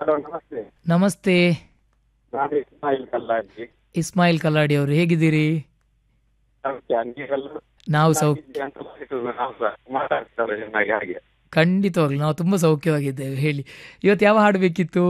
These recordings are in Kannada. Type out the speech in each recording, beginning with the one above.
ಹಲೋ ನಮಸ್ತೆ ನಮಸ್ತೆ ನಾನು ಇಸ್ಮಾಯಿಲ್ ಕಲ್ಲಾಜಿ ಇಸ್ಮಾಯಿಲ್ ಕಲ್ಲಾಡಿ ಅವರು ಹೇಗಿದ್ದೀರಿ ಸೌಖ್ಯ ನೀವೆಲ್ಲ ನಾವು ಸೌ ಚೆನ್ನಾಗಿದ್ದೀರಿ ಅಂತ ಭಾವಿಸುವುದು ನಾವು ಸಹ ಮಾತಾಡ್ತಾರೆ ಚೆನ್ನಾಗಿ ಹಾಗೆ ಖಂಡಿತವಾಗ್ಲು ನಾವು ತುಂಬಾ ಸೌಖ್ಯವಾಗಿದ್ದೇವೆ ಹೇಳಿ ಇವತ್ತು ಯಾವ ಹಾಡು ಬೇಕಿತ್ತು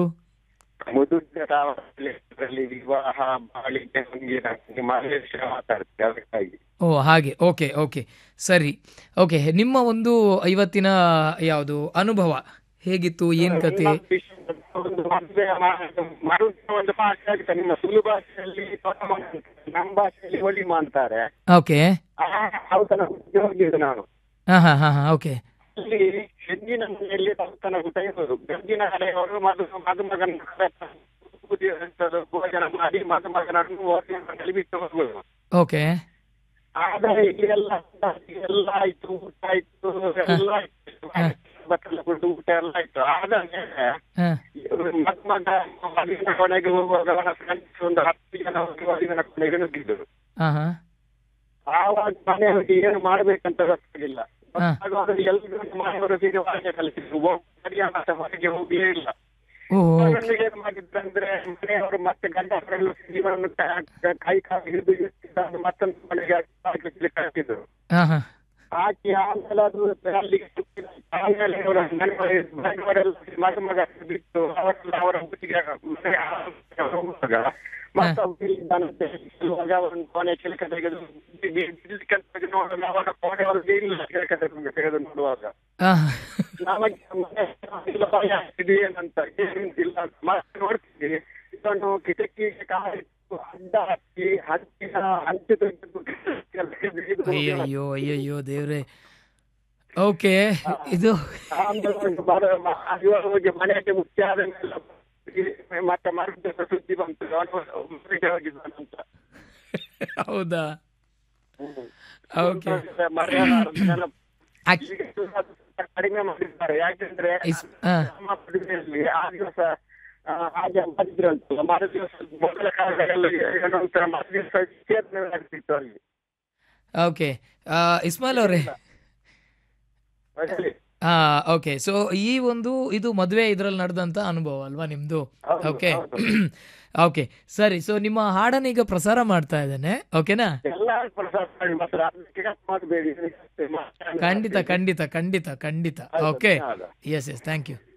ಮುದುಕರಲ್ಲಿ ವಿವಾಹ ಬಾಳಿಕೆ ಮುಂಗಿನ ಮಹೇಶ ಮಾತಾಡ್ತಾರೆ ಅದಕ್ಕಾಗಿ ಓ ಹಾಗೆ ಓಕೆ ಓಕೆ ಸರಿ ಓಕೆ ನಿಮ್ಮ ಒಂದು ಇವತ್ತಿನ ಯಾವುದು ಅನುಭವ ಹೇಗಿತ್ತು ಏನ್ ಕತೆ ಒಂದು ಮದುವೆ ಮರುದಿನ ಒಂದು ಭಾಷೆ ಆಗುತ್ತೆ ನಿಮ್ಮ ಸುಳ್ಳು ಭಾಷೆಯಲ್ಲಿ ಪ್ರಥಮ ಅಂತಾರೆ. ನಮ್ಮ ಭಾಷೆಯಲ್ಲಿ ಒಲಿಮ ಅಂತಾರೆ ಓಕೆ ಆ ಔತಣ ಹುಟ್ಟಿಗೆ ಹೋಗಿದ್ದು ನಾನು ಹಾ ಹಾ ಹಾ ಹಾ ಓಕೆ ಅಲ್ಲಿ ಹೆಣ್ಣಿನ ಮನೆಯಲ್ಲಿ ಔತಣ ಊಟ ಇರೋದು ಗಂಜಿನ ಕಡೆಯವರು ಮದು ಮದುಮಗನ ಎಂತದು ಭೋಜನ ಮಾಡಿ ಮದುಮಗನನ್ನು ಹೋಟೆಲ್ ಮನೆಯಲ್ಲಿ ಬಿಟ್ಟು ಹೋಗುದು ಓಕೆ ಆದರೆ ಇಲ್ಲೆಲ್ಲ ಎಲ್ಲ ಆಯ್ತು ಊಟ ಆಯ್ತು ಎಲ್ಲ ಆಯ್ತು ಬಟ್ಟೆಲ್ಲ ಕೊಟ್ಟು ಊಟ ಎಲ್ಲ ಆಯ್ತು ಆದ ಮೇಲೆ ಹಾ ಮದುಮಗ ಮದುವಿನ ಕೊನೆಗೆ ಹೋಗುವಾಗ ಅವನ ಫ್ರೆಂಡ್ಸ್ ಒಂದು ಹತ್ತು ಜನ ಹೋಗಿ ಮದುವಿನ ಕೊನೆಗೆ ನುಗ್ಗಿದ್ರು ಹಾ ಹಾ ಆವಾಗ ಮನೆಯವರಿಗೆ ಏನು ಮಾಡ್ಬೇಕಂತ ಗೊತ್ತಾಗಿಲ್ಲ ಹಾ. ಗೊತ್ತಾಗುವಾಗ ಎಲ್ಲರೂ ಮನೆಯವರು ಸೇರಿ ಹೊರಗೆ ಕಲಿಸಿದ್ರು ಸರಿಯಾದ ಮತ್ತೆ ಹೊರಗೆ ಹೋಗ್ಲೇ ಇಲ್ಲ ಓಹೋ ಅವರನ್ನು ಏನ್ ಮಾಡಿದ್ರಂದ್ರೆ ಮನೆಯವರು ಮತ್ತೆ ಗಂಡ ಮಕ್ಕಳು ಜೀವನ ಕೈ ಕಾಲು ಹಿಡಿದು ಇಟ್ಟಿದ್ದು ಮತ್ತೊಂದು ಮನೆಗೆ ಹಾಕಿ ಕಳಿಸಿದ್ರು ಹಾ ಹಾ ಹಾಕಿ ಆಮೇಲೆ ಅದು ಅಲ್ಲಿಗೆ ಸುತ್ತಿದ. ಆಮೇಲೆ ಅವರ ಮನೆಯವರೆಲ್ಲ ಮದುಮಗ ಬಿಟ್ಟು ಅವರೆಲ್ಲ ಅವರ ಊರಿಗೆ ಮನೆ ಹೋಗುವಾಗ ಮತ್ತೆ ಅವ್ರು ಇಲ್ಲಿದ್ದಾನಂತೆ ಹೇಳುವಾಗ ಅವರನ್ನು ಕೊನೆ ಚಿಲಕ ತೆಗೆದು ಬಿಡ್ಲಿಕ್ಕೆ ತೆಗೆದು ನೋಡುವಾಗ ಅವರ ಕೋಣೆ ಅವ್ರಿಗೆ ಇಲ್ಲ ಚಿಲಕ ತೆಗೆದು ತೆಗೆದು ನೋಡುವಾಗ ಹಾ ನಮಗೆ ಮನೆ ಇಲ್ಲ ಭಯ ಆಗ್ತಿದೆ ಏನಂತ ಏನಿಲ್ಲ ಮತ್ತೆ ನೋಡ್ತೀವಿ ಇದನ್ನು ಕಿಟಕಿಗೆ ಕಾಲಿಟ್ಟು ಅಡ್ಡ ಹಾಕಿ ಹಂಚಿನ ಹಂಚು ತೆಗೆದು ಬಿಗಿದು ಅಯ್ಯಯ್ಯೋ ಅಯ್ಯಯ್ಯೋ ದೇವ್ರೆ ಓಕೆ ಇದು ಆಮೇಲೆ ಒಂದು ಬರ- ಮ- ಇವಾಗ ಹೋಗಿ ಮನೆಗೆ ಮುಖ್ಯ ಆದ ಮೇಲೆ ಮತ್ತೆ ಮರುದಿವಸ ಸುದ್ದಿ ಬಂತು ಅವನು ಊರಿಗೆ ಹೋಗಿದ್ದಾನಂತ ಹೌದಾ ಓಕೆ ಮರ್ಯಾದ ಆಕ್- ಈಗ ಅದು ಕಡಿಮೆ ಮಾಡಿದ್ದಾರೆ ಯಾಕೆಂದ್ರೆ ಇಸ್- ಹಾ. ನಮ್ಮ ಮದುವೆಯಲ್ಲಿ ಆ ದಿವಸ ಆ, ಹಾಗೆ ಮಾಡಿದ್ರಂತಲ್ಲ ಮರು ದಿವಸ ಮೊದಲ ಕಾಲದಲ್ಲಿ ಏನೋ ಒಂಥರ ಮರು ದಿವಸ ಚೇತನ ಆಗ್ತಿತ್ತು ಅಲ್ಲಿ ಓಕೆ ಆ, ಇಸ್ಮಾಯಿಲ್ ಅವರೇ ಹೇಳಿ. ಹಾ ಓಕೆ ಸೊ ಈ ಒಂದು ಇದು ಮದುವೆ ಇದ್ರಲ್ಲಿ ನಡೆದಂತ ಅನುಭವ ಅಲ್ವಾ ನಿಮ್ದು ಹೌದು, ಓಕೆ ಹೌದು. ಓಕೆ ಸರಿ ಸೊ ನಿಮ್ಮ ಹಾಡನ್ನ ಈಗ ಪ್ರಸಾರ ಮಾಡ್ತಾ ಇದ್ದೇನೆ ಓಕೆನಾ ಎಲ್ಲ ಪ್ರಸಾದ ಮಾಡಿ ಮಾತ್ರ ಅದಕ್ಕೆ ಕಟ್ ಮಾಡಬೇಡಿ ಖಂಡಿತ ಖಂಡಿತ ಖಂಡಿತ ಖಂಡಿತ ಆಯ್ತು, ಓಕೆ ಧನ್ಯವಾದ. S yes thank you